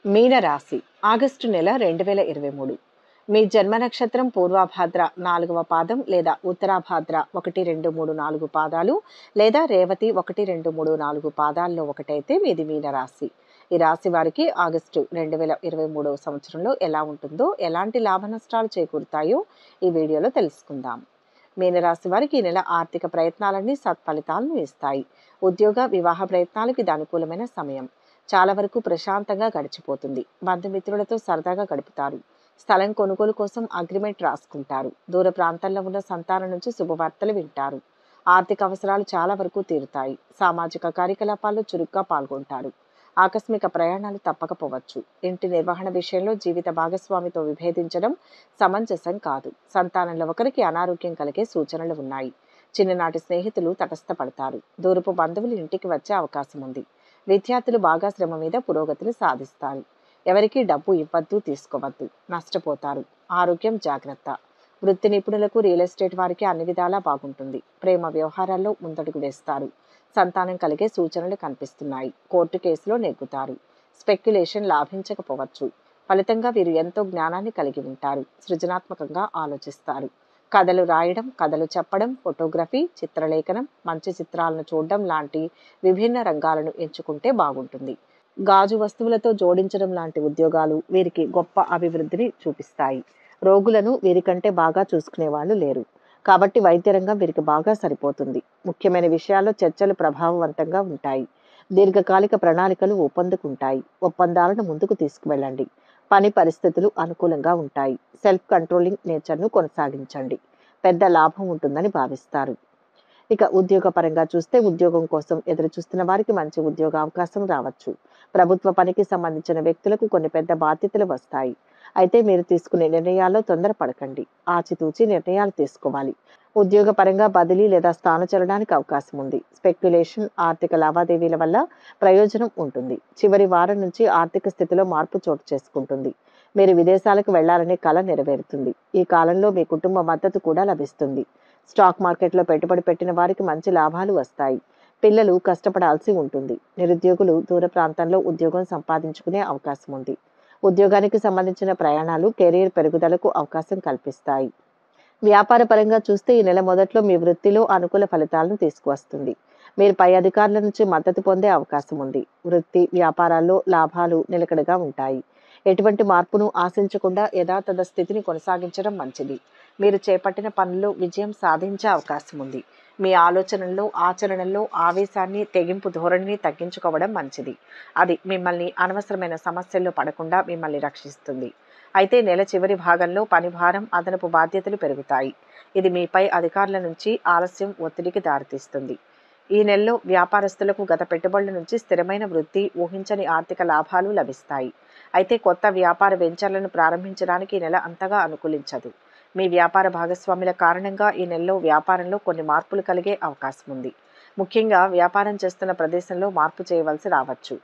మీనరాశి ఆగస్టు నెల రెండు వేల ఇరవై మూడు మీ జన్మ నక్షత్రం పూర్వాభాద్ర నాలుగవ పాదం లేదా ఉత్తరాభాద్ర ఒకటి రెండు మూడు నాలుగు పాదాలు లేదా రేవతి ఒకటి రెండు మూడు నాలుగు పాదాల్లో ఒకటైతే మీది మీనరాశి ఈ రాశి వారికి ఆగస్టు రెండు వేల ఇరవై మూడవ సంవత్సరంలో ఎలా ఉంటుందో ఎలాంటి లాభ నష్టాలు చేకూరుతాయో ఈ వీడియోలో తెలుసుకుందాం మీనరాశి వారికి ఈ నెల ఆర్థిక ప్రయత్నాలన్నీ సత్ఫలితాలను ఇస్తాయి ఉద్యోగ వివాహ ప్రయత్నాలకు ఇది అనుకూలమైన సమయం చాలా వరకు ప్రశాంతంగా గడిచిపోతుంది బంధుమిత్రులతో సరదాగా గడుపుతారు స్థలం కొనుగోలు కోసం అగ్రిమెంట్ రాసుకుంటారు దూర ప్రాంతాల్లో ఉన్న సంతానం నుంచి శుభవార్తలు వింటారు ఆర్థిక అవసరాలు చాలా వరకు తీరుతాయి సామాజిక కార్యకలాపాల్లో చురుగ్గా పాల్గొంటారు ఆకస్మిక ప్రయాణాలు తప్పకపోవచ్చు ఇంటి నిర్వహణ విషయంలో జీవిత భాగస్వామితో విభేదించడం సమంజసం కాదు సంతానంలో ఒకరికి అనారోగ్యం కలిగే సూచనలు ఉన్నాయి చిన్ననాటి స్నేహితులు తటస్థపడతారు దూరపు బంధువులు ఇంటికి వచ్చే అవకాశం ఉంది విద్యార్థులు బాగా శ్రమ మీద పురోగతిని సాధిస్తారు ఎవరికీ డబ్బు ఇవ్వద్దు తీసుకోవద్దు నష్టపోతారు ఆరోగ్యం జాగ్రత్త వృత్తి నిపుణులకు రియల్ ఎస్టేట్ వారికి అన్ని విధాలా బాగుంటుంది ప్రేమ వ్యవహారాల్లో ముందడుగు వేస్తారు సంతానం కలిగే సూచనలు కనిపిస్తున్నాయి కోర్టు కేసులో నెగ్గుతారు స్పెక్యులేషన్ లాభించకపోవచ్చు ఫలితంగా వీరు ఎంతో జ్ఞానాన్ని కలిగి ఉంటారు సృజనాత్మకంగా ఆలోచిస్తారు కథలు రాయడం కథలు చెప్పడం ఫోటోగ్రఫీ చిత్రలేఖనం మంచి చిత్రాలను చూడడం లాంటి విభిన్న రంగాలను ఎంచుకుంటే బాగుంటుంది గాజు వస్తువులతో జోడించడం లాంటి ఉద్యోగాలు వీరికి గొప్ప అభివృద్ధిని చూపిస్తాయి రోగులను వీరికంటే బాగా చూసుకునే వాళ్ళు లేరు కాబట్టి వైద్య రంగం వీరికి బాగా సరిపోతుంది ముఖ్యమైన విషయాల్లో చర్చలు ప్రభావవంతంగా ఉంటాయి దీర్ఘకాలిక ప్రణాళికలు ఒప్పందుకుంటాయి ఒప్పందాలను ముందుకు తీసుకువెళ్ళండి పని పరిస్థితులు అనుకూలంగా ఉంటాయి సెల్ఫ్ కంట్రోలింగ్ నేచర్ను కొనసాగించండి పెద్ద లాభం ఉంటుందని భావిస్తారు ఇక ఉద్యోగ పరంగా చూస్తే ఉద్యోగం కోసం ఎదురు చూస్తున్న వారికి మంచి ఉద్యోగ అవకాశం రావచ్చు ప్రభుత్వ పనికి సంబంధించిన వ్యక్తులకు కొన్ని పెద్ద బాధ్యతలు వస్తాయి అయితే మీరు తీసుకునే నిర్ణయాల్లో తొందరపడకండి ఆచితూచి నిర్ణయాలు తీసుకోవాలి ఉద్యోగ పరంగా బదిలీ లేదా స్థానచలనానికి అవకాశం ఉంది స్పెక్యులేషన్ ఆర్థిక లావాదేవీల వల్ల ప్రయోజనం ఉంటుంది చివరి వారం నుంచి ఆర్థిక స్థితిలో మార్పు చోటు చేసుకుంటుంది మీరు విదేశాలకు వెళ్లాలనే కళ నెరవేరుతుంది ఈ కాలంలో మీ కుటుంబ మద్దతు కూడా లభిస్తుంది స్టాక్ మార్కెట్లో పెట్టుబడి పెట్టిన వారికి మంచి లాభాలు వస్తాయి పిల్లలు కష్టపడాల్సి ఉంటుంది నిరుద్యోగులు దూర ప్రాంతంలో ఉద్యోగం సంపాదించుకునే అవకాశం ఉంది ఉద్యోగానికి సంబంధించిన ప్రయాణాలు కెరీర్ పెరుగుదలకు అవకాశం కల్పిస్తాయి వ్యాపార పరంగా చూస్తే ఈ నెల మొదట్లో మీ వృత్తిలో అనుకూల ఫలితాలను తీసుకువస్తుంది మీరు పై అధికారుల నుంచి మద్దతు పొందే అవకాశం ఉంది వృత్తి వ్యాపారాల్లో లాభాలు నిలకడగా ఉంటాయి ఎటువంటి మార్పును ఆశించకుండా యథాతథ స్థితిని కొనసాగించడం మంచిది మీరు చేపట్టిన పనుల్లో విజయం సాధించే అవకాశం ఉంది మీ ఆలోచనల్లో ఆచరణల్లో ఆవేశాన్ని తెగింపు ధోరణిని తగ్గించుకోవడం మంచిది అది మిమ్మల్ని అనవసరమైన సమస్యల్లో పడకుండా మిమ్మల్ని రక్షిస్తుంది అయితే నెల చివరి భాగంలో పని భారం అదనపు బాధ్యతలు పెరుగుతాయి ఇది మీపై అధికారుల నుంచి ఆలస్యం ఒత్తిడికి దారితీస్తుంది ఈ నెలలో వ్యాపారస్తులకు గత పెట్టుబడుల నుంచి స్థిరమైన వృద్ధి ఊహించని ఆర్థిక లాభాలు లభిస్తాయి అయితే కొత్త వ్యాపార వెంచర్లను ప్రారంభించడానికి ఈ నెల అంతగా అనుకూలించదు మీ వ్యాపార భాగస్వాముల కారణంగా ఈ నెలలో వ్యాపారంలో కొన్ని మార్పులు కలిగే అవకాశం ఉంది ముఖ్యంగా వ్యాపారం చేస్తున్న ప్రదేశంలో మార్పు చేయవలసి రావచ్చు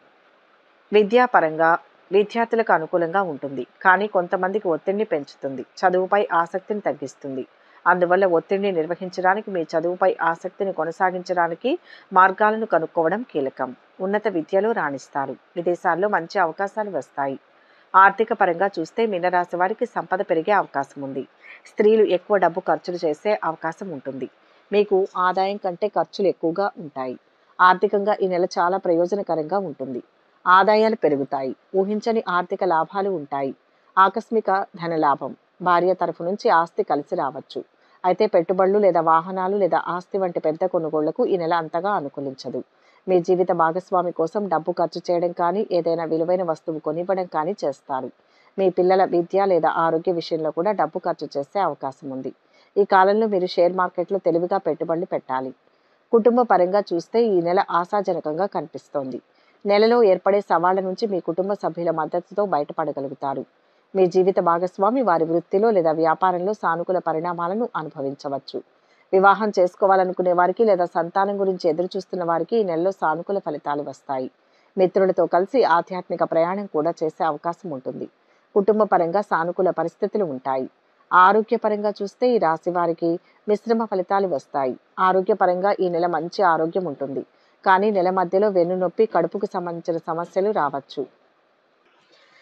విద్యాపరంగా విద్యార్థులకు అనుకూలంగా ఉంటుంది కానీ కొంతమందికి ఒత్తిడిని పెంచుతుంది చదువుపై ఆసక్తిని తగ్గిస్తుంది అందువల్ల ఒత్తిడిని నిర్వహించడానికి మీ చదువుపై ఆసక్తిని కొనసాగించడానికి మార్గాలను కనుక్కోవడం కీలకం ఉన్నత విద్యలో రాణిస్తారు విదేశాల్లో మంచి అవకాశాలు వస్తాయి ఆర్థిక పరంగా చూస్తే మీనరాశి వారికి సంపద పెరిగే అవకాశం ఉంది స్త్రీలు ఎక్కువ డబ్బు ఖర్చులు చేసే అవకాశం ఉంటుంది మీకు ఆదాయం కంటే ఖర్చులు ఎక్కువగా ఉంటాయి ఆర్థికంగా ఈ నెల చాలా ప్రయోజనకరంగా ఉంటుంది ఆదాయాలు పెరుగుతాయి ఊహించని ఆర్థిక లాభాలు ఉంటాయి ఆకస్మిక ధనలాభం భార్య తరఫు నుంచి ఆస్తి కలిసి రావచ్చు అయితే పెట్టుబడులు లేదా వాహనాలు లేదా ఆస్తి వంటి పెద్ద కొనుగోళ్లకు ఈ నెల అంతగా అనుకూలించదు మీ జీవిత భాగస్వామి కోసం డబ్బు ఖర్చు చేయడం కానీ ఏదైనా విలువైన వస్తువు కొనివ్వడం కానీ చేస్తారు మీ పిల్లల విద్య లేదా ఆరోగ్య విషయంలో కూడా డబ్బు ఖర్చు చేసే అవకాశం ఉంది ఈ కాలంలో మీరు షేర్ మార్కెట్లో తెలివిగా పెట్టుబడులు పెట్టాలి కుటుంబ పరంగా చూస్తే ఈ నెల ఆశాజనకంగా కనిపిస్తోంది నెలలో ఏర్పడే సవాళ్ల నుంచి మీ కుటుంబ సభ్యుల మద్దతుతో బయటపడగలుగుతారు మీ జీవిత భాగస్వామి వారి వృత్తిలో లేదా వ్యాపారంలో సానుకూల పరిణామాలను అనుభవించవచ్చు వివాహం చేసుకోవాలనుకునే వారికి లేదా సంతానం గురించి ఎదురు చూస్తున్న వారికి ఈ నెలలో సానుకూల ఫలితాలు వస్తాయి మిత్రులతో కలిసి ఆధ్యాత్మిక ప్రయాణం కూడా చేసే అవకాశం ఉంటుంది కుటుంబ పరంగా సానుకూల పరిస్థితులు ఉంటాయి ఆరోగ్యపరంగా చూస్తే ఈ రాశి వారికి మిశ్రమ ఫలితాలు వస్తాయి ఆరోగ్యపరంగా ఈ నెల మంచి ఆరోగ్యం ఉంటుంది కానీ నెల మధ్యలో వెన్నునొప్పి కడుపుకు సంబంధించిన సమస్యలు రావచ్చు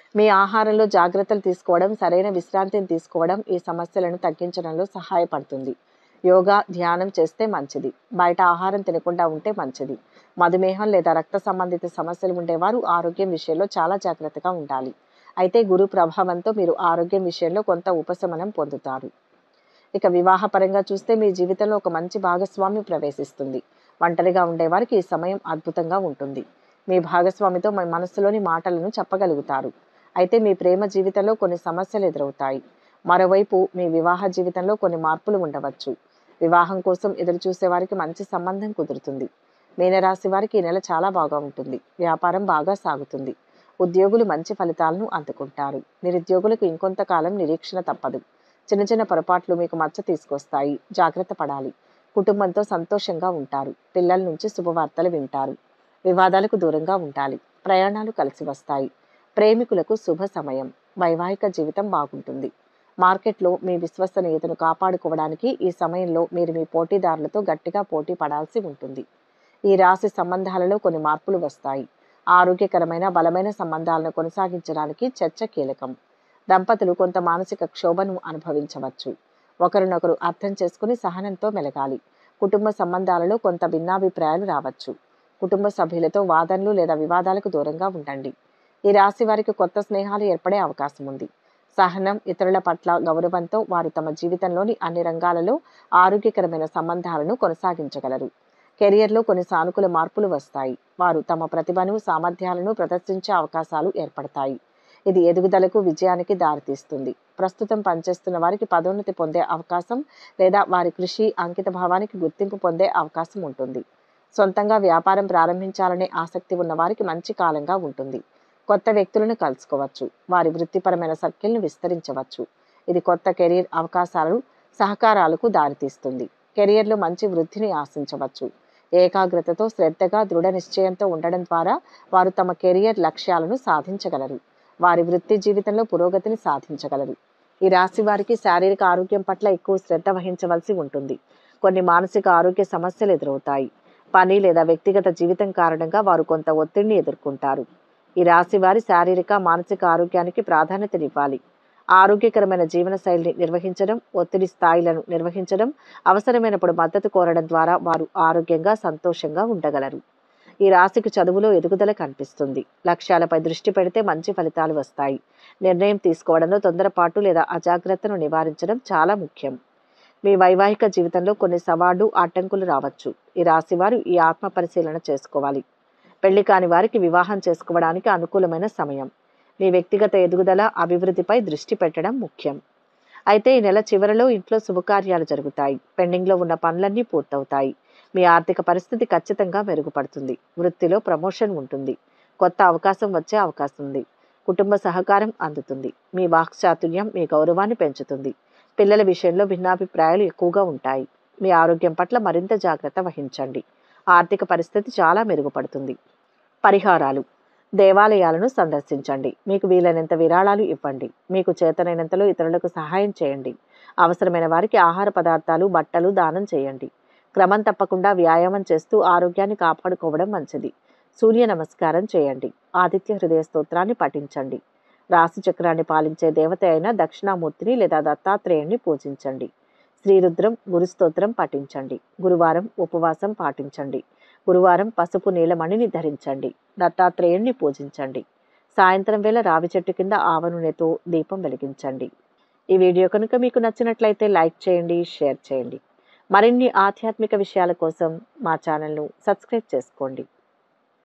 మీ ఆహారంలో జాగ్రత్తలు తీసుకోవడం సరైన విశ్రాంతిని తీసుకోవడం ఈ సమస్యలను తగ్గించడంలో సహాయపడుతుంది యోగా ధ్యానం చేస్తే మంచిది బయట ఆహారం తినకుండా ఉంటే మంచిది మధుమేహం లేదా రక్త సంబంధిత సమస్యలు ఉండేవారు ఆరోగ్యం విషయంలో చాలా జాగ్రత్తగా ఉండాలి అయితే గురు ప్రభావంతో మీరు ఆరోగ్యం విషయంలో కొంత ఉపశమనం పొందుతారు ఇక వివాహపరంగా చూస్తే మీ జీవితంలో ఒక మంచి భాగస్వామి ప్రవేశిస్తుంది ఒంటరిగా ఉండేవారికి ఈ సమయం అద్భుతంగా ఉంటుంది మీ భాగస్వామితో మీ మనసులోని మాటలను చెప్పగలుగుతారు అయితే మీ ప్రేమ జీవితంలో కొన్ని సమస్యలు ఎదురవుతాయి మరోవైపు మీ వివాహ జీవితంలో కొన్ని మార్పులు ఉండవచ్చు వివాహం కోసం ఎదురు చూసే వారికి మంచి సంబంధం కుదురుతుంది మీనరాశి వారికి ఈ నెల చాలా బాగా ఉంటుంది వ్యాపారం బాగా సాగుతుంది ఉద్యోగులు మంచి ఫలితాలను అందుకుంటారు నిరుద్యోగులకు ఇంకొంతకాలం నిరీక్షణ తప్పదు చిన్న చిన్న పొరపాట్లు మీకు మచ్చ తీసుకొస్తాయి జాగ్రత్త పడాలి కుటుంబంతో సంతోషంగా ఉంటారు పిల్లల నుంచి శుభవార్తలు వింటారు వివాదాలకు దూరంగా ఉండాలి ప్రయాణాలు కలిసి వస్తాయి ప్రేమికులకు శుభ సమయం వైవాహిక జీవితం బాగుంటుంది మార్కెట్లో మీ విశ్వసనీయతను కాపాడుకోవడానికి ఈ సమయంలో మీరు మీ పోటీదారులతో గట్టిగా పోటీ పడాల్సి ఉంటుంది ఈ రాశి సంబంధాలలో కొన్ని మార్పులు వస్తాయి ఆరోగ్యకరమైన బలమైన సంబంధాలను కొనసాగించడానికి చర్చ కీలకం దంపతులు కొంత మానసిక క్షోభను అనుభవించవచ్చు ఒకరినొకరు అర్థం చేసుకుని సహనంతో మెలగాలి కుటుంబ సంబంధాలలో కొంత భిన్నాభిప్రాయాలు రావచ్చు కుటుంబ సభ్యులతో వాదనలు లేదా వివాదాలకు దూరంగా ఉండండి ఈ రాశి వారికి కొత్త స్నేహాలు ఏర్పడే అవకాశం ఉంది సహనం ఇతరుల పట్ల గౌరవంతో వారు తమ జీవితంలోని అన్ని రంగాలలో ఆరోగ్యకరమైన సంబంధాలను కొనసాగించగలరు కెరియర్లో కొన్ని సానుకూల మార్పులు వస్తాయి వారు తమ ప్రతిభను సామర్థ్యాలను ప్రదర్శించే అవకాశాలు ఏర్పడతాయి ఇది ఎదుగుదలకు విజయానికి దారితీస్తుంది ప్రస్తుతం పనిచేస్తున్న వారికి పదోన్నతి పొందే అవకాశం లేదా వారి కృషి అంకిత భావానికి గుర్తింపు పొందే అవకాశం ఉంటుంది సొంతంగా వ్యాపారం ప్రారంభించాలనే ఆసక్తి ఉన్న వారికి మంచి కాలంగా ఉంటుంది కొత్త వ్యక్తులను కలుసుకోవచ్చు వారి వృత్తిపరమైన సర్కిల్ను విస్తరించవచ్చు ఇది కొత్త కెరీర్ అవకాశాలు సహకారాలకు దారితీస్తుంది కెరియర్లో మంచి వృద్ధిని ఆశించవచ్చు ఏకాగ్రతతో శ్రద్ధగా దృఢ నిశ్చయంతో ఉండడం ద్వారా వారు తమ కెరియర్ లక్ష్యాలను సాధించగలరు వారి వృత్తి జీవితంలో పురోగతిని సాధించగలరు ఈ రాశి వారికి శారీరక ఆరోగ్యం పట్ల ఎక్కువ శ్రద్ధ వహించవలసి ఉంటుంది కొన్ని మానసిక ఆరోగ్య సమస్యలు ఎదురవుతాయి పని లేదా వ్యక్తిగత జీవితం కారణంగా వారు కొంత ఒత్తిడిని ఎదుర్కొంటారు ఈ రాశి వారి శారీరక మానసిక ఆరోగ్యానికి ప్రాధాన్యతనివ్వాలి ఆరోగ్యకరమైన జీవన శైలిని నిర్వహించడం ఒత్తిడి స్థాయిలను నిర్వహించడం అవసరమైనప్పుడు మద్దతు కోరడం ద్వారా వారు ఆరోగ్యంగా సంతోషంగా ఉండగలరు ఈ రాశికి చదువులో ఎదుగుదల కనిపిస్తుంది లక్ష్యాలపై దృష్టి పెడితే మంచి ఫలితాలు వస్తాయి నిర్ణయం తీసుకోవడంలో తొందరపాటు లేదా అజాగ్రత్తను నివారించడం చాలా ముఖ్యం మీ వైవాహిక జీవితంలో కొన్ని సవాళ్లు అడ్డంకులు రావచ్చు ఈ రాశి వారు ఈ ఆత్మ పరిశీలన చేసుకోవాలి పెళ్లి కాని వారికి వివాహం చేసుకోవడానికి అనుకూలమైన సమయం మీ వ్యక్తిగత ఎదుగుదల అభివృద్ధిపై దృష్టి పెట్టడం ముఖ్యం అయితే ఈ నెల చివరిలో ఇంట్లో శుభకార్యాలు జరుగుతాయి పెండింగ్లో ఉన్న పనులన్నీ పూర్తవుతాయి మీ ఆర్థిక పరిస్థితి ఖచ్చితంగా మెరుగుపడుతుంది వృత్తిలో ప్రమోషన్ ఉంటుంది కొత్త అవకాశం వచ్చే అవకాశం ఉంది కుటుంబ సహకారం అందుతుంది మీ వాక్చాతుర్యం మీ గౌరవాన్ని పెంచుతుంది పిల్లల విషయంలో భిన్నాభిప్రాయాలు ఎక్కువగా ఉంటాయి మీ ఆరోగ్యం పట్ల మరింత జాగ్రత్త వహించండి ఆర్థిక పరిస్థితి చాలా మెరుగుపడుతుంది పరిహారాలు దేవాలయాలను సందర్శించండి మీకు వీలైనంత విరాళాలు ఇవ్వండి మీకు చేతనైనంతలో ఇతరులకు సహాయం చేయండి అవసరమైన వారికి ఆహార పదార్థాలు బట్టలు దానం చేయండి క్రమం తప్పకుండా వ్యాయామం చేస్తూ ఆరోగ్యాన్ని కాపాడుకోవడం మంచిది సూర్య నమస్కారం చేయండి ఆదిత్య హృదయ స్తోత్రాన్ని పఠించండి రాశి చక్రాన్ని పాలించే దేవత అయిన దక్షిణామూర్తిని లేదా దత్తాత్రేయుణ్ణి పూజించండి శ్రీరుద్రం గురుస్తోత్రం పఠించండి గురువారం ఉపవాసం పాటించండి గురువారం పసుపు నీలమణిని ధరించండి దత్తాత్రేయుణ్ణి పూజించండి సాయంత్రం వేళ రావి చెట్టు కింద ఆవ నూనెతో దీపం వెలిగించండి ఈ వీడియో కనుక మీకు నచ్చినట్లయితే లైక్ చేయండి షేర్ చేయండి మరిన్ని ఆధ్యాత్మిక విషయాల కోసం మా ఛానల్ను సబ్స్క్రైబ్ చేసుకోండి